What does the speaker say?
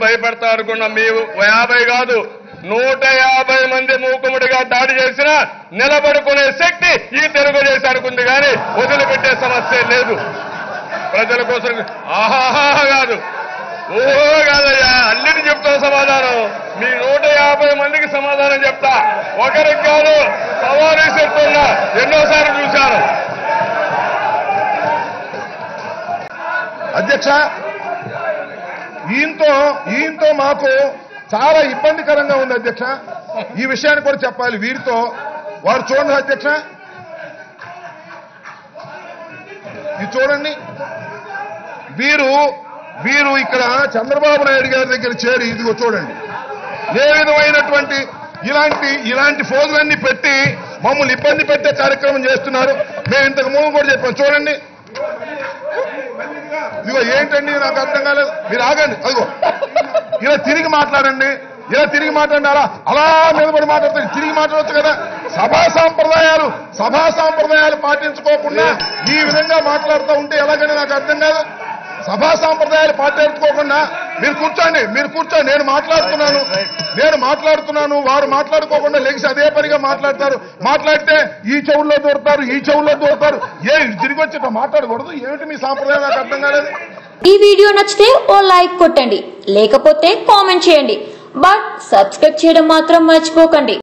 భయపడతా అనుకున్న మీ యాభై కాదు నూట యాభై మంది మూకుముడిగా దాడి చేసిన నిలబడుకునే శక్తి ఈ తెలుగుదేశానికి ఉంది కానీ వదిలిపెట్టే సమస్య లేదు ప్రజల కోసం ఆహాహా కాదు ఓహో కాదయ్యా అన్నిటి చెప్తా సమాధానం మీ నూట యాభై మందికి సమాధానం చెప్తా ఒకరికి కాదు సవాలు చెప్తున్నా ఎన్నోసార్లు చూశాను అధ్యక్ష ఈయంతో ఈయంతో మాకు చాలా ఇబ్బందికరంగా ఉంది అధ్యక్ష ఈ విషయాన్ని కూడా చెప్పాలి వీరితో వారు చూడండి అధ్యక్ష ఇది చూడండి వీరు వీరు ఇక్కడ చంద్రబాబు నాయుడు గారి దగ్గర చేరి ఇదిగో చూడండి ఏ విధమైనటువంటి ఇలాంటి ఇలాంటి ఫోజులన్నీ పెట్టి మమ్మల్ని ఇబ్బంది పెట్టే కార్యక్రమం చేస్తున్నారు మేము ఇంతకు ముందు కూడా చెప్పాం చూడండి ఇదిగో ఏంటండి నాకు అర్థం కాలేదు మీరు ఆగండి అదిగో ఇలా తిరిగి మాట్లాడండి ఇలా తిరిగి మాట్లాడండి అలా అలా నిలబడి మాట్లాడతారు తిరిగి మాట్లాడవచ్చు కదా సభా సాంప్రదాయాలు సభా సాంప్రదాయాలు పాటించుకోకుండా ఈ విధంగా మాట్లాడుతూ ఉంటే ఎలాగని నాకు అర్థం కాదు సభా సాంప్రదాయాలు పాటించుకోకుండా మీరు కూర్చోండి మీరు కూర్చోండి నేను మాట్లాడుతున్నాను నేను మాట్లాడుతున్నాను వారు మాట్లాడుకోకుండా లెగిసి అదే పనిగా మాట్లాడతారు మాట్లాడితే ఈ చెవుల్లో దూరతారు ఈ చెవుల్లో దూరతారు ఏ ఇటు తిరిగి వచ్చి ఇట్లా మాట్లాడకూడదు ఏమిటి మీ సాంప్రదాయం నాకు అర్థం కాలేదు ఈ వీడియో నచ్చితే ఓ లైక్ కొట్టండి లేకపోతే కామెంట్ చేయండి బట్ సబ్స్క్రైబ్ చేయడం మాత్రం మర్చిపోకండి